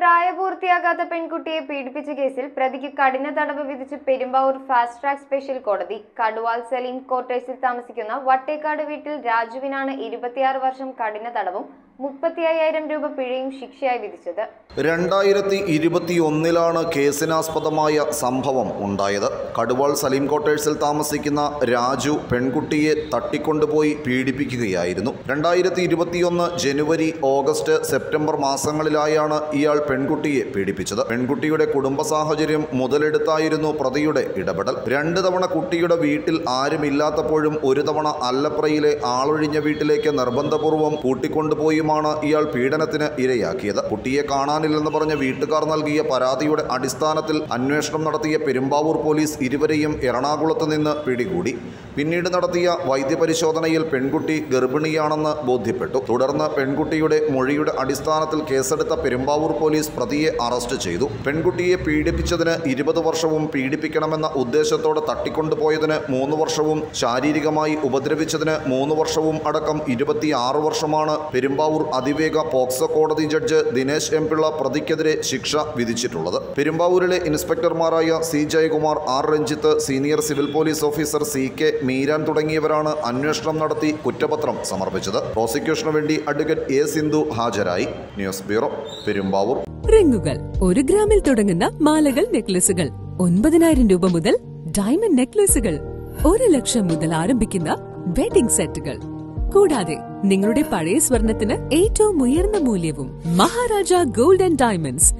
പ്രായപൂർത്തിയാകാത്ത പെൺകുട്ടിയെ പീഡിപ്പിച്ച കേസിൽ പ്രതിക്ക് കഠിന തടവ് വിധിച്ച് പെരുമ്പാവൂർ ഫാസ്റ്റ് ട്രാക്ക് സ്പെഷ്യൽ കോടതി കടുവാൽ സലീം ക്വാർട്ടേഴ്സിൽ താമസിക്കുന്ന വട്ടേക്കാട് വീട്ടിൽ രാജുവിനാണ് ഇരുപത്തിയാറ് വർഷം കഠിന തടവും മുപ്പത്തി അയ്യായിരം രൂപ പിഴയും ശിക്ഷയായി വിധിച്ചത് രണ്ടായിരത്തി ഇരുപത്തിയൊന്നിലാണ് കേസിനാസ്പദമായ സംഭവം ഉണ്ടായത് കടുവാൾ സലീം ക്വാർട്ടേഴ്സിൽ താമസിക്കുന്ന രാജു പെൺകുട്ടിയെ തട്ടിക്കൊണ്ടുപോയി പീഡിപ്പിക്കുകയായിരുന്നു രണ്ടായിരത്തി ഇരുപത്തിയൊന്ന് ജനുവരി ഓഗസ്റ്റ് സെപ്റ്റംബർ മാസങ്ങളിലായാണ് ഇയാൾ പെൺകുട്ടിയെ പീഡിപ്പിച്ചത് പെൺകുട്ടിയുടെ കുടുംബ സാഹചര്യം മുതലെടുത്തായിരുന്നു പ്രതിയുടെ ഇടപെടൽ രണ്ട് തവണ കുട്ടിയുടെ വീട്ടിൽ ആരുമില്ലാത്തപ്പോഴും ഒരു തവണ അല്ലപ്രയിലെ ആളൊഴിഞ്ഞ വീട്ടിലേക്ക് നിർബന്ധപൂർവ്വം കൂട്ടിക്കൊണ്ടുപോയുമാണ് ഇയാൾ പീഡനത്തിന് ഇരയാക്കിയത് കുട്ടിയെ കാണാനില്ലെന്ന് പറഞ്ഞ് വീട്ടുകാർ നൽകിയ പരാതിയുടെ അടിസ്ഥാനത്തിൽ അന്വേഷണം നടത്തിയ പെരുമ്പാവൂർ പോലീസ് ഇരുവരെയും എറണാകുളത്ത് നിന്ന് പിടികൂടി പിന്നീട് നടത്തിയ വൈദ്യപരിശോധനയിൽ പെൺകുട്ടി ഗർഭിണിയാണെന്ന് ബോധ്യപ്പെട്ടു തുടർന്ന് പെൺകുട്ടിയുടെ മൊഴിയുടെ അടിസ്ഥാനത്തിൽ കേസെടുത്ത പെരുമ്പാവൂർ പോലീസ് പ്രതിയെ അറസ്റ്റ് ചെയ്തു പെൺകുട്ടിയെ പീഡിപ്പിച്ചതിന് ഇരുപത് വർഷവും പീഡിപ്പിക്കണമെന്ന ഉദ്ദേശത്തോടെ തട്ടിക്കൊണ്ടുപോയതിന് മൂന്ന് വർഷവും ശാരീരികമായി ഉപദ്രവിച്ചതിന് മൂന്ന് വർഷവും അടക്കം ഇരുപത്തിയാറ് വർഷമാണ് പെരുമ്പാവൂർ അതിവേഗ പോക്സോ കോടതി ജഡ്ജ് ദിനേശ് എം പിള്ള പ്രതിക്കെതിരെ ശിക്ഷ വിധിച്ചിട്ടുള്ളത് പെരുമ്പാവൂരിലെ ഇൻസ്പെക്ടർമാരായ C Jayakumar R Ranjith senior civil police officer C K Meeran തുടങ്ങിയവരാണ് അന്വേഷണം നടത്തി കുറ്റപത്രം സമർപ്പിച്ചത് പ്രോസിക്യൂഷനു വേണ്ടി അഡ്വക്കേറ്റ് എ സിന്ധു ഹാജരായി ന്യൂസ് ബ്യൂറോ പെരുമ്പാവൂർ റിങ്ങുകൾ ഒരു ഗ്രാമിൽ തുടങ്ങുന്ന മാലകൾ നെക്ലസുകൾ ഒൻപതിനായിരം രൂപ മുതൽ ഡയമണ്ട് നെക്ലസുകൾ ഒരു ലക്ഷം മുതൽ ആരംഭിക്കുന്ന വെഡിംഗ് സെറ്റുകൾ കൂടാതെ നിങ്ങളുടെ പഴയ സ്വർണത്തിന് ഏറ്റവും ഉയർന്ന മൂല്യവും മഹാരാജ ഗോൾഡ് ആൻഡ് ഡയമണ്ട്സ്